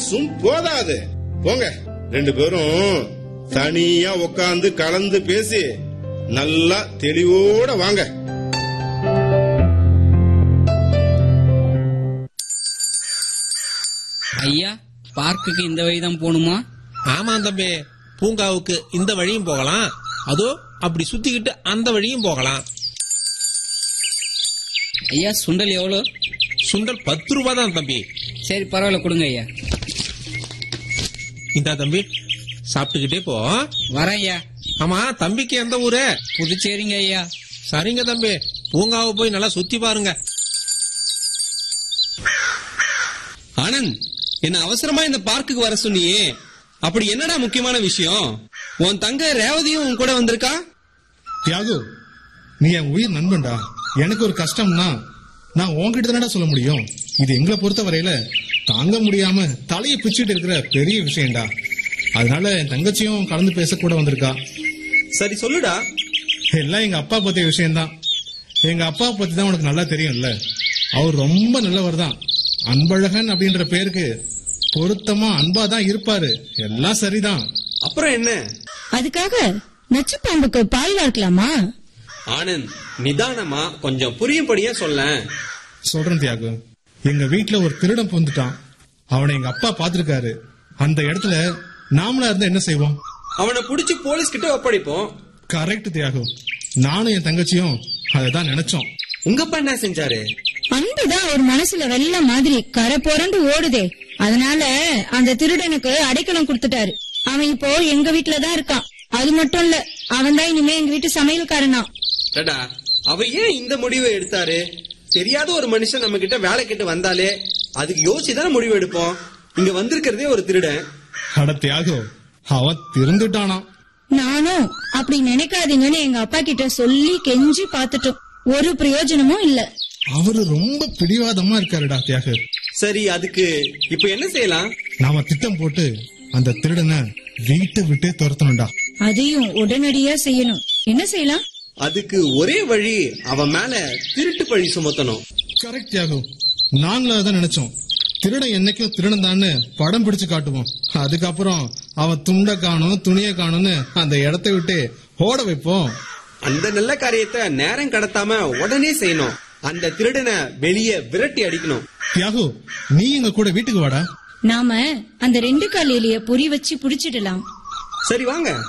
பேசும் போதாது போங்க ரெண்டு பேரும் தனியா உட்கார்ந்து கலந்து பேசி நல்லா தெளிவோட வாங்க ஐயா பார்க்குக்கு இந்த வழிதான் போகணுமா ஆமா தம்பி பூங்காவுக்கு இந்த வழியும் போகலாம் அதோ அப்படி சுத்திக்கிட்டு அந்த வழியும் போகலாம் ஐயா சுண்டல் எவ்வளோ சுண்டல் பத்து ரூபாய் தான் தம்பி சரி பரவாயில்ல கொடுங்க ஐயா இந்தா தம்பி சாப்பிட்டுக்கிட்டே போ வரேன் ஐயா ஆமா தம்பிக்கு எந்த ஊரு புதுச்சேரிங்க ஐயா சரிங்க தம்பி பூங்காவை போய் நல்லா சுத்தி பாருங்க ஆனந்த் என்ன அவசரமா இந்த பார்க்குக்கு வர சொன்னியே அப்படி என்னடா முக்கியமான விஷயம் உன் தங்க ரேவதியும் உன் கூட வந்திருக்கா தியாகு நீ என் உயிர் நண்பன்டா எனக்கு ஒரு கஷ்டம்னா நான் உன்கிட்ட தானடா சொல்ல முடியும் இது எங்களை பொறுத்த வரையில தாங்க முடியாம தலையை பிச்சுட்டு இருக்கிற பெரிய விஷயம்டா அதனால என் தங்கச்சியும் கலந்து பேச கூட வந்திருக்கா சரி சொல்லுடா எல்லாம் எங்க அப்பா பத்திய விஷயம்தான் எங்க அப்பா பத்தி தான் உனக்கு நல்லா தெரியும்ல அவர் ரொம்ப நல்லவர் தான் அன்பழகன் அப்படின்ற பேருக்கு பொருத்தமா அன்பா தான் இருப்பாரு எல்லாம் சரிதான் அப்புறம் என்ன அதுக்காக நச்சு பாம்புக்கு பால் வார்க்கலாமா ஆனந்த் நிதானமா கொஞ்சம் புரியும்படியா சொல்லேன் சொல்றேன் தியாகு எங்க வீட்டுல ஒரு திருடன் புந்துட்டான் அவனை எங்க அப்பா பாத்திருக்காரு அந்த இடத்துல நாமளா இருந்தா என்ன செய்வோம் அவனை புடிச்சு போலீஸ் கிட்ட ஒப்படைப்போம் கரெக்ட் தியாகு நானும் என் தங்கச்சியும் அததான் நினைச்சோம் உங்க அப்பா என்ன செஞ்சாரு அன்புதான் ஒரு மனசுல வெள்ள மாதிரி கரை புரண்டு ஓடுதே அதனால அந்த திருடனுக்கு அடைக்கலம் கொடுத்துட்டாரு அவன் இப்போ எங்க வீட்டுல தான் இருக்கான் அது மட்டும் இல்ல அவன் தான் இனிமே எங்க வீட்டு சமையல்காரனா டடா அவ ஏன் இந்த முடிவை எடுத்தாரு தெரியாத ஒரு மனுஷன் நம்ம கிட்ட வேலை கிட்ட வந்தாலே அதுக்கு யோசிச்சுதானே முடிவு எடுப்போம் இங்க வந்திருக்கிறதே ஒரு திருடன் அட தியாகு அவன் திருந்துட்டானாம் நானும் அப்படி நினைக்காதீங்கன்னு எங்க அப்பா கிட்ட சொல்லி கெஞ்சி பாத்துட்டோம் ஒரு பிரயோஜனமும் இல்ல அவரு ரொம்ப பிடிவாதமா இருக்காருடா தியாகு சரி அதுக்கு இப்ப என்ன செய்யலாம் நாம திட்டம் போட்டு அந்த திருடனை வீட்டை விட்டே துரத்தணும்டா அதையும் உடனடியா செய்யணும் என்ன செய்யலாம் அதுக்கு ஒரே வழி அவன் மேல திருட்டு பழி சுமத்தணும் கரெக்ட் தியாகு நாங்களும் அதான் நினைச்சோம் திருடன் என்னைக்கும் திருடன் தான்னு படம் பிடிச்சு காட்டுவோம் அதுக்கப்புறம் அவன் துண்டை காணும் துணியை காணும்னு அந்த இடத்தை விட்டு ஓட வைப்போம் அந்த நல்ல காரியத்தை நேரம் கடத்தாம உடனே செய்யணும் அந்த திருடனை வெளியே விரட்டி அடிக்கணும் தியாகு நீ எங்க கூட வீட்டுக்கு வாடா நாம அந்த ரெண்டு கால் எலிய பொறி வச்சு புடிச்சிடலாம் சரி வாங்க